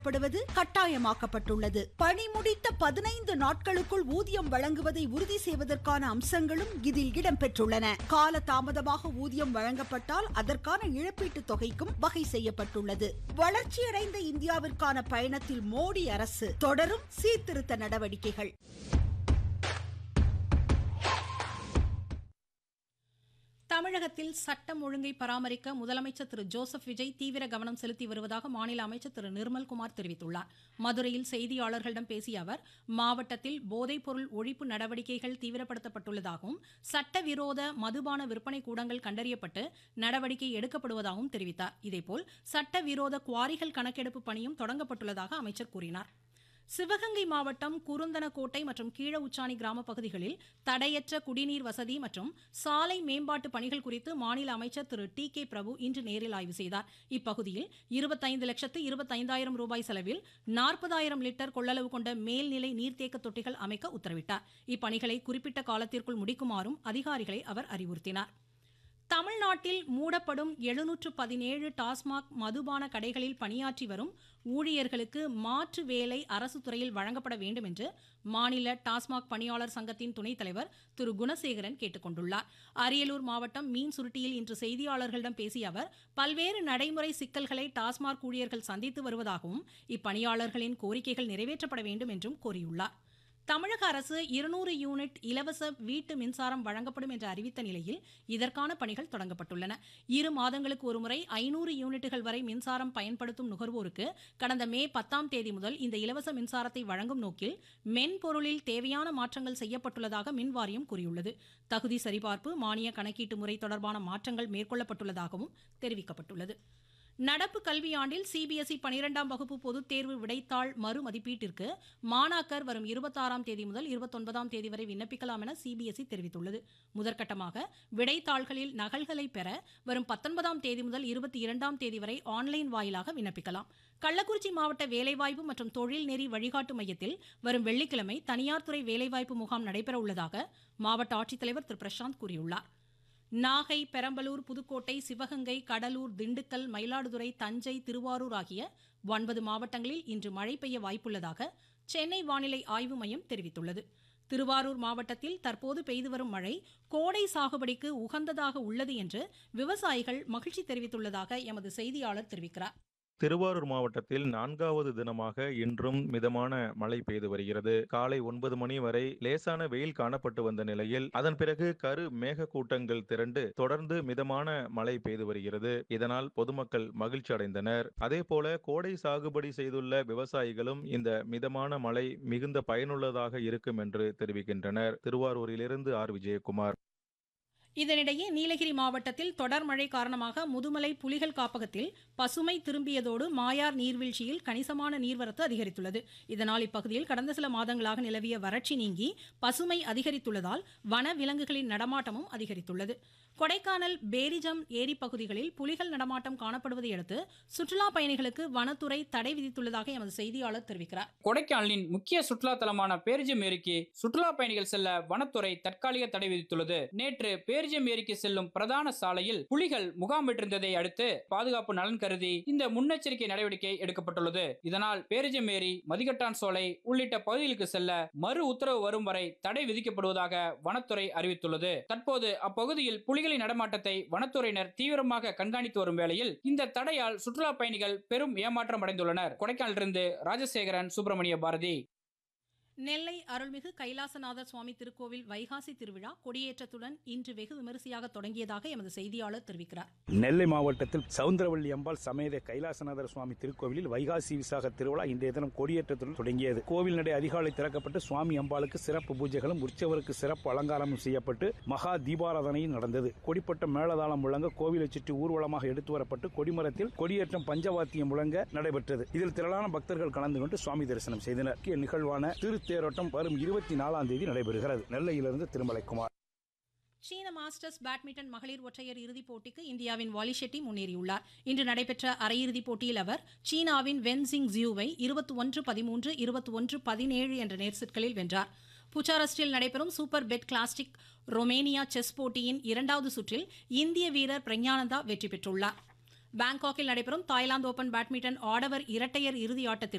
படுவது கட்டாயமாக்கப்பட்டுள்ளது பணி முடித்த பதினைந்து நாட்களுக்குள் ஊதியம் வழங்குவதை உறுதி செய்வதற்கான அம்சங்களும் இதில் இடம்பெற்றுள்ளன கால தாமதமாக ஊதியம் வழங்கப்பட்டால் அதற்கான இழப்பீட்டுத் தொகைக்கும் வகை செய்யப்பட்டுள்ளது வளர்ச்சியடைந்த இந்தியாவிற்கான பயணத்தில் மோடி அரசு தொடரும் சீர்திருத்த நடவடிக்கைகள் தமிழகத்தில் சட்டம் ஒழுங்கை பராமரிக்க முதலமைச்சர் திரு ஜோசப் விஜய் தீவிர கவனம் செலுத்தி வருவதாக மாநில அமைச்சர் திரு நிர்மல்குமார் தெரிவித்துள்ளார் மதுரையில் செய்தியாளர்களிடம் பேசிய அவர் மாவட்டத்தில் போதைப்பொருள் ஒழிப்பு நடவடிக்கைகள் தீவிரப்படுத்தப்பட்டுள்ளதாகவும் சட்டவிரோத மதுபான விற்பனை கூடங்கள் கண்டறியப்பட்டு நடவடிக்கை எடுக்கப்படுவதாகவும் தெரிவித்தார் இதேபோல் சட்டவிரோத குவாரிகள் கணக்கெடுப்பு பணியும் தொடங்கப்பட்டுள்ளதாக அமைச்சர் கூறினார் சிவகங்கை மாவட்டம் குருந்தனக்கோட்டை மற்றும் கீழ உச்சாணி கிராம பகுதிகளில் தடையற்ற குடிநீர் வசதி மற்றும் சாலை மேம்பாட்டு பணிகள் குறித்து மாநில அமைச்சர் திரு டி கே பிரபு இன்று நேரில் ஆய்வு செய்தார் இப்பகுதியில் இருபத்தைந்து லட்சத்து இருபத்தைந்தாயிரம் ரூபாய் செலவில் நாற்பதாயிரம் லிட்டர் கொள்ளளவு கொண்ட மேல்நிலை நீர்த்தேக்க தொட்டிகள் அமைக்க உத்தரவிட்டார் இப்பணிகளை குறிப்பிட்ட காலத்திற்குள் முடிக்குமாறும் அதிகாரிகளை அவர் அறிவுறுத்தினார் தமிழ்நாட்டில் மூடப்படும் எழுநூற்று பதினேழு டாஸ்மாக் மதுபான கடைகளில் பணியாற்றி வரும் ஊழியர்களுக்கு மாற்று வேலை அரசு துறையில் வழங்கப்பட வேண்டும் என்று மாநில டாஸ்மாக் பணியாளர் சங்கத்தின் துணைத் தலைவர் திரு குணசேகரன் கேட்டுக்கொண்டுள்ளார் அரியலூர் மாவட்டம் மீன் சுருட்டியில் இன்று செய்தியாளர்களிடம் பேசிய அவர் பல்வேறு நடைமுறை சிக்கல்களை டாஸ்மாக் ஊழியர்கள் சந்தித்து வருவதாகவும் இப்பணியாளர்களின் கோரிக்கைகள் நிறைவேற்றப்பட வேண்டும் என்றும் கூறியுள்ளார் தமிழக அரசு இருநூறு யூனிட் இலவச வீட்டு மின்சாரம் வழங்கப்படும் என்று அறிவித்த நிலையில் இதற்கான பணிகள் தொடங்கப்பட்டுள்ளன இரு மாதங்களுக்கு ஒருமுறை ஐநூறு யூனிட்டுகள் வரை மின்சாரம் பயன்படுத்தும் நுகர்வோருக்கு கடந்த மே பத்தாம் தேதி முதல் இந்த இலவச மின்சாரத்தை வழங்கும் நோக்கில் மென்பொருளில் தேவையான மாற்றங்கள் செய்யப்பட்டுள்ளதாக மின் வாரியம் கூறியுள்ளது தகுதி சரிபார்ப்பு மானிய கணக்கீட்டு முறை தொடர்பான மாற்றங்கள் மேற்கொள்ளப்பட்டுள்ளதாகவும் தெரிவிக்கப்பட்டுள்ளது நடப்பு கல்வியாண்டில் சிபிஎஸ்இ பனிரெண்டாம் வகுப்பு பொதுத் தேர்வு விடைத்தாள் மறுமதிப்பீட்டிற்கு மாணாக்கர் வரும் இருபத்தாறாம் தேதி முதல் இருபத்தொன்பதாம் தேதி வரை விண்ணப்பிக்கலாம் என சிபிஎஸ்இ தெரிவித்துள்ளது முதற்கட்டமாக விடைத்தாள்களில் நகல்களை பெற வரும் பத்தொன்பதாம் தேதி முதல் இருபத்தி இரண்டாம் தேதி வரை ஆன்லைன் வாயிலாக விண்ணப்பிக்கலாம் கள்ளக்குறிச்சி மாவட்ட வேலைவாய்ப்பு மற்றும் தொழில் நெறி வழிகாட்டு மையத்தில் வரும் வெள்ளிக்கிழமை தனியார் துறை வேலைவாய்ப்பு முகாம் நடைபெற உள்ளதாக மாவட்ட ஆட்சித்தலைவர் திரு பிரசாந்த் கூறியுள்ளார் நாகை பெரம்பலூர் புதுக்கோட்டை சிவகங்கை கடலூர் திண்டுக்கல் மயிலாடுதுறை தஞ்சை திருவாரூர் ஆகிய ஒன்பது மாவட்டங்களில் இன்று மழை பெய்ய வாய்ப்புள்ளதாக சென்னை வானிலை ஆய்வு மையம் தெரிவித்துள்ளது திருவாரூர் மாவட்டத்தில் தற்போது பெய்து வரும் மழை கோடை சாகுபடிக்கு உகந்ததாக உள்ளது என்று விவசாயிகள் மகிழ்ச்சி தெரிவித்துள்ளதாக எமது செய்தியாளர் தெரிவிக்கிறார் திருவாரூர் மாவட்டத்தில் நான்காவது தினமாக இன்றும் மிதமான மழை பெய்து வருகிறது காலை ஒன்பது மணி வரை லேசான வெயில் காணப்பட்டு வந்த நிலையில் அதன் பிறகு கரு மேக கூட்டங்கள் திரண்டு தொடர்ந்து மிதமான மழை பெய்து வருகிறது இதனால் பொதுமக்கள் மகிழ்ச்சி அடைந்தனர் அதே போல கோடை சாகுபடி செய்துள்ள விவசாயிகளும் இந்த மிதமான மழை மிகுந்த பயனுள்ளதாக இருக்கும் என்று தெரிவிக்கின்றனர் திருவாரூரிலிருந்து ஆர் விஜயகுமார் இதனிடையே நீலகிரி மாவட்டத்தில் தொடர் மழை காரணமாக முதுமலை புலிகள் காப்பகத்தில் பசுமை திரும்பியதோடு மாயார் நீர்வீழ்ச்சியில் கணிசமான நீர்வரத்து அதிகரித்துள்ளது இதனால் இப்பகுதியில் கடந்த சில மாதங்களாக நிலவிய வறட்சி நீங்கி பசுமை அதிகரித்துள்ளதால் வன விலங்குகளின் நடமாட்டமும் அதிகரித்துள்ளது கொடைக்கானல் பேரிஜம் ஏரி பகுதிகளில் புலிகள் நடமாட்டம் காணப்படுவதை அடுத்து சுற்றுலா பயணிகளுக்கு வனத்துறை தடை விதித்துள்ளதாக எமது செய்தியாளர் தெரிவிக்கிறார் கொடைக்கானலின் முக்கிய சுற்றுலா தலமான பேரிஜம் ஏரிக்கு சுற்றுலா பயணிகள் செல்ல வனத்துறை தற்காலிக தடை விதித்துள்ளது நேற்று பேரிஜம் ஏரிக்கு செல்லும் பிரதான சாலையில் புலிகள் முகாமிட்டிருந்ததை அடுத்து பாதுகாப்பு நலன் கருதி இந்த முன்னெச்சரிக்கை நடவடிக்கை எடுக்கப்பட்டுள்ளது இதனால் பேரிஜம் ஏரி மதிகட்டான் சோலை உள்ளிட்ட பகுதிகளுக்கு செல்ல மறு உத்தரவு வரும் வரை தடை விதிக்கப்படுவதாக வனத்துறை அறிவித்துள்ளது தற்போது அப்பகுதியில் புலிகளின் நடமாட்டத்தை வனத்துறையினர் தீவிரமாக கண்காணித்து வரும் வேளையில் இந்த தடையால் சுற்றுலா பயணிகள் பெரும் ஏமாற்றம் அடைந்துள்ளனர் கொடைக்கானலிருந்து ராஜசேகரன் சுப்பிரமணிய பாரதி நெல்லை அருள்மிகு கைலாசநாதர் சுவாமி திருக்கோவில் வைகாசி திருவிழா கொடியேற்றத்துடன் இன்று வெகு விமரிசையாக தொடங்கியதாக எமது செய்தியாளர் தெரிவிக்கிறார் நெல்லை மாவட்டத்தில் சவுந்தரவள்ளி அம்பாள் சமேத கைலாசநாதர் சுவாமி திருக்கோவிலில் வைகாசி விசாக திருவிழா இன்றைய தினம் கொடியேற்றத்துடன் தொடங்கியது கோவில் நடை அதிகாலை திறக்கப்பட்டு சுவாமி அம்பாளுக்கு சிறப்பு பூஜைகளும் உற்சவருக்கு சிறப்பு அலங்காரமும் செய்யப்பட்டு மகா தீபாராதனையும் நடந்தது கொடிப்பட்ட மேளதாளம் முழங்க கோவிலை சுற்றி ஊர்வலமாக எடுத்து வரப்பட்டு கொடிமரத்தில் கொடியேற்றம் பஞ்சவாத்தியம் முழங்க நடைபெற்றது இதில் திரளான பக்தர்கள் கலந்து கொண்டு சுவாமி தரிசனம் செய்தனர் முக்கிய நிகழ்வான திருத்தேரோட்டம் வரும் இருபத்தி நாலாம் தேதி நடைபெறுகிறது நெல்லையிலிருந்து திருமலைக்குமார் சீன மாஸ்டர்ஸ் பேட்மிண்டன் மகளிர் ஒற்றையர் இறுதிப் போட்டிக்கு இந்தியாவின் வாலி ஷெட்டி முன்னேறியுள்ளார் இன்று நடைபெற்ற அரையிறுதிப் போட்டியில் அவர் சீனாவின் வென்சிங் ஜியூவை இருபத்தி ஒன்று பதிமூன்று இருபத்தி ஒன்று பதினேழு என்ற நேர்செட்களில் வென்றார் புச்சாரஸ்டில் நடைபெறும் Superbet classic Romania chess போட்டியின் இரண்டாவது சுற்றில் இந்திய வீரர் பிரஞானந்தா வெற்றி பெற்றுள்ளார் பாங்காக்கில் நடைபெறும் தாய்லாந்து ஓபன் பேட்மிண்டன் ஆடவர் இரட்டையர் இறுதி ஆட்டத்திற்கு